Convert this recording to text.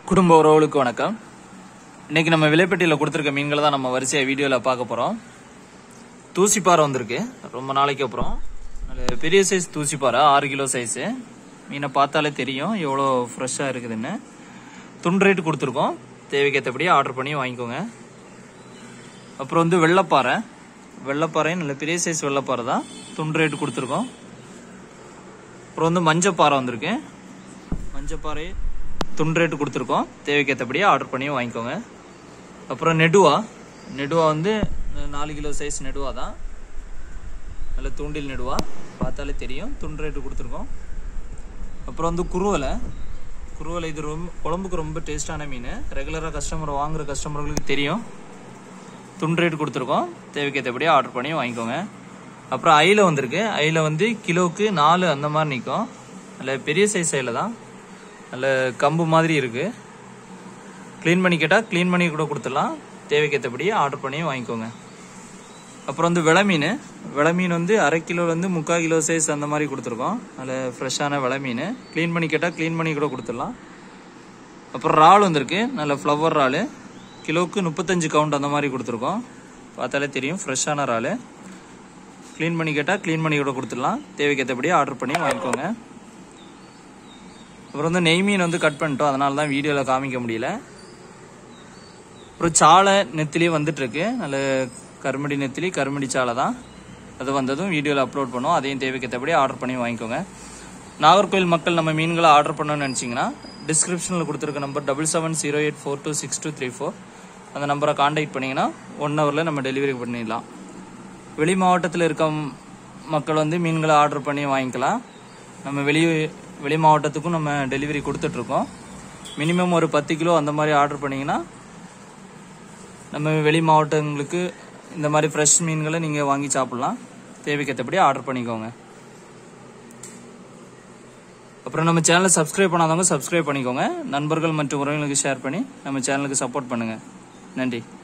குடும்ப உறவுகளுக்கு வணக்கம் இன்னைக்கு நம்ம விலைப்பட்டியில் கொடுத்துருக்க மீன்களை தான் நம்ம வரிசையா வீடியோவில் பார்க்க போகிறோம் தூசிப்பாறை வந்திருக்கு ரொம்ப நாளைக்கு அப்புறம் நல்ல பெரிய சைஸ் தூசிப்பாறை ஆறு கிலோ சைஸு மீனை பார்த்தாலே தெரியும் எவ்வளோ ஃப்ரெஷ்ஷாக இருக்குதுன்னு துண்டு ரேட்டு கொடுத்துருக்கோம் தேவைக்கேற்றபடி ஆர்டர் பண்ணி வாங்கிக்கோங்க அப்புறம் வந்து வெள்ளைப்பாறை வெள்ளைப்பாறையும் நல்ல பெரிய சைஸ் வெள்ளைப்பாறை தான் துண்டு ரேட்டு கொடுத்துருக்கோம் அப்புறம் வந்து மஞ்சப்பாறை வந்திருக்கு மஞ்சப்பாறை துண்டு ரேட்டு கொடுத்துருக்கோம் தேவைக்கேற்றபடி ஆர்டர் பண்ணி வாங்கிக்கோங்க அப்புறம் நெடுவா நெடுவா வந்து நாலு கிலோ சைஸ் நெடுவா தான் நல்ல தூண்டில் நெடுவா பார்த்தாலே தெரியும் துண்டு ரேட்டு கொடுத்துருக்கோம் அப்புறம் வந்து குருவலை குருவலை இது ரொம்ப குழம்புக்கு ரொம்ப டேஸ்டான மீன் ரெகுலராக கஸ்டமர் வாங்குற கஸ்டமர்களுக்கு தெரியும் துண்டு ரேட்டு கொடுத்துருக்கோம் தேவைக்கேற்றபடி ஆர்டர் பண்ணி வாங்கிக்கோங்க அப்புறம் ஐல வந்திருக்கு ஐல வந்து கிலோவுக்கு நாலு அந்த மாதிரி நிற்கும் அதில் பெரிய சைஸ் ஐல தான் நல்ல கம்பு மாதிரி இருக்கு க்ளீன் பண்ணி கேட்டால் க்ளீன் பண்ணி கூட கொடுத்துடலாம் தேவைக்கேற்றபடி ஆர்டர் பண்ணி வாங்கிக்கோங்க அப்புறம் வந்து விலை மீன் விலை மீன் வந்து அரை கிலோலேருந்து முக்கால் கிலோ சைஸ் அந்த மாதிரி கொடுத்துருக்கோம் அதில் ஃப்ரெஷ்ஷான விலை மீன் க்ளீன் பண்ணி கேட்டால் க்ளீன் பண்ணி கூட கொடுத்துடலாம் அப்புறம் இறால் வந்திருக்கு நல்ல ஃப்ளவர் இறால் கிலோவுக்கு முப்பத்தஞ்சு கவுண்ட் அந்த மாதிரி கொடுத்துருக்கோம் பார்த்தாலே தெரியும் ஃப்ரெஷ்ஷான இறால் க்ளீன் பண்ணி கேட்டால் க்ளீன் பண்ணி கூட கொடுத்துடலாம் தேவைக்கேற்றபடி ஆர்டர் பண்ணி வாங்கிக்கோங்க அப்புறம் வந்து நெய் மீன் வந்து கட் பண்ணிட்டோம் அதனால தான் வீடியோவில் காமிக்க முடியல அப்புறம் சாலை நெத்திலி வந்துட்டு இருக்கு நல்ல கருமடி நெத்திலி கருமடி சாலை தான் அது வந்ததும் வீடியோவில் அப்லோட் பண்ணுவோம் அதையும் தேவைக்கேற்றபடி ஆர்டர் பண்ணி வாங்கிக்கோங்க நாகர்கோவில் மக்கள் நம்ம மீன்களை ஆர்டர் பண்ணணும்னு நினச்சிங்கன்னா டிஸ்கிரிப்ஷனில் கொடுத்துருக்க number double seven zero eight four two six two three four அந்த நம்பரை காண்டாக்ட் பண்ணிங்கன்னா ஒன் ஹவரில் நம்ம டெலிவரி பண்ணிடலாம் வெளி மாவட்டத்தில் இருக்க மக்கள் வந்து மீன்களை ஆர்டர் பண்ணி வாங்கிக்கலாம் நம்ம வெளி வெளி மாவட்டத்துக்கும் நம்ம டெலிவரி கொடுத்துட்ருக்கோம் மினிமம் ஒரு பத்து கிலோ அந்த மாதிரி ஆர்டர் பண்ணிங்கன்னா நம்ம வெளி மாவட்டங்களுக்கு இந்த மாதிரி ஃப்ரெஷ் மீன்களை நீங்கள் வாங்கி சாப்பிட்லாம் தேவைக்கேற்றபடி ஆர்டர் பண்ணிக்கோங்க அப்புறம் நம்ம சேனலை சப்ஸ்கிரைப் பண்ணாதவங்க சப்ஸ்கிரைப் பண்ணிக்கோங்க நண்பர்கள் மற்றும் உறவினர்களுக்கு ஷேர் பண்ணி நம்ம சேனலுக்கு சப்போர்ட் பண்ணுங்கள் நன்றி